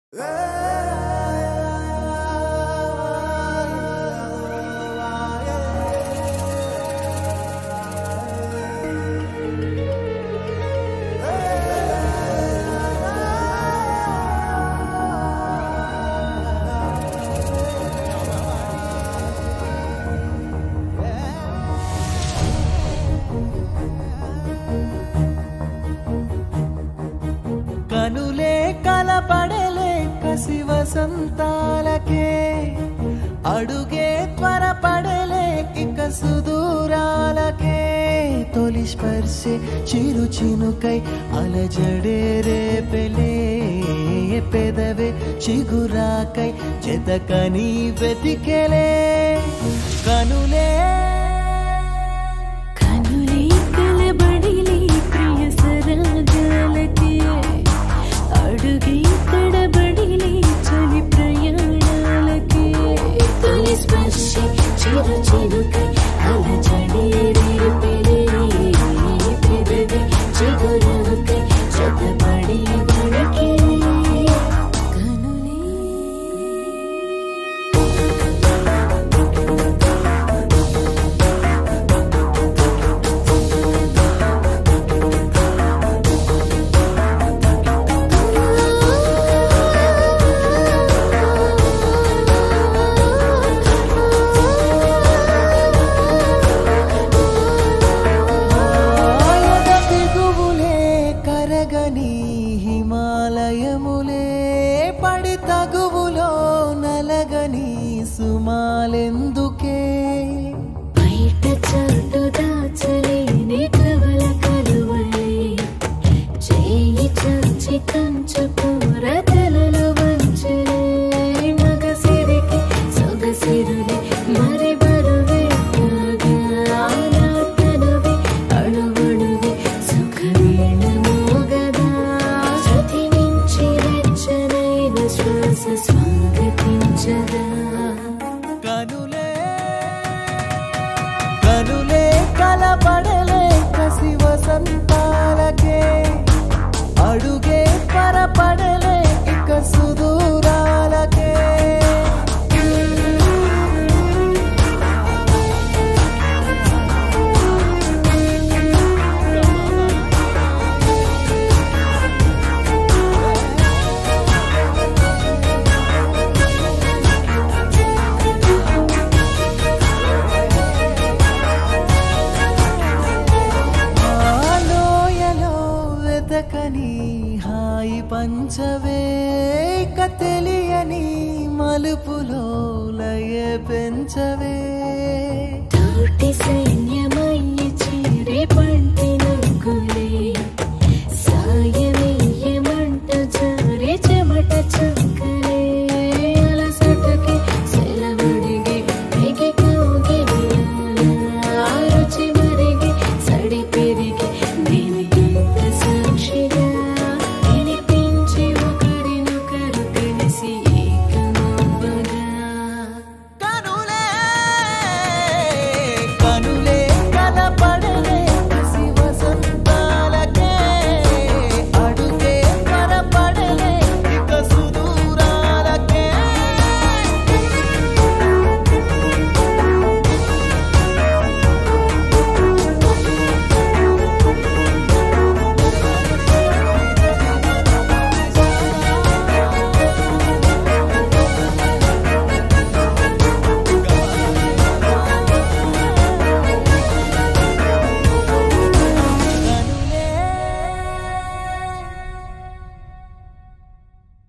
కనులే కలపడలే కసి వసంతాలకే అడుగే త్వరపడలే ఇక సుదూరాలకే తొలి స్పర్శే చిరు చినుకై అలజడే రేపెలే పెదవే చిగురాకై చెతకని వెతికెలే కనులే కనులే కలబడిలే ప్రియ సరాగాలకే అడుగే తడబడిలే చలి ప్రయాణాలకే తొలి స్పర్శ చిరు చిరుకై అలజడే రేపెలే పెదవి చిగురాకై జతపడి వణికే కనులే ఆయద బిగువులే కరగని హిమాలయములే పడి తగువులో నలగని సుమాలెందుకే బయట చాటు దాచలేని కవల కలువలే చేయి చచ్చి కంచు కూర తలలో వంచలే మగసిరికి సొగసిరులే మరి బరువే కాగా నా తనువే అణువణువే సుఖవీణ మోగదా శృతి మించి వెచ్చనైన శ్వాస స్వాగతించదా కనులే కనులే కలపడలే కసి వసంతాలకే అడుగే పరపడలే ఇక సుదూరాలకే ఆలోయలో వెతకని హాయి పంచవే ఇక తెలియని మలుపులో లయ పెంచవే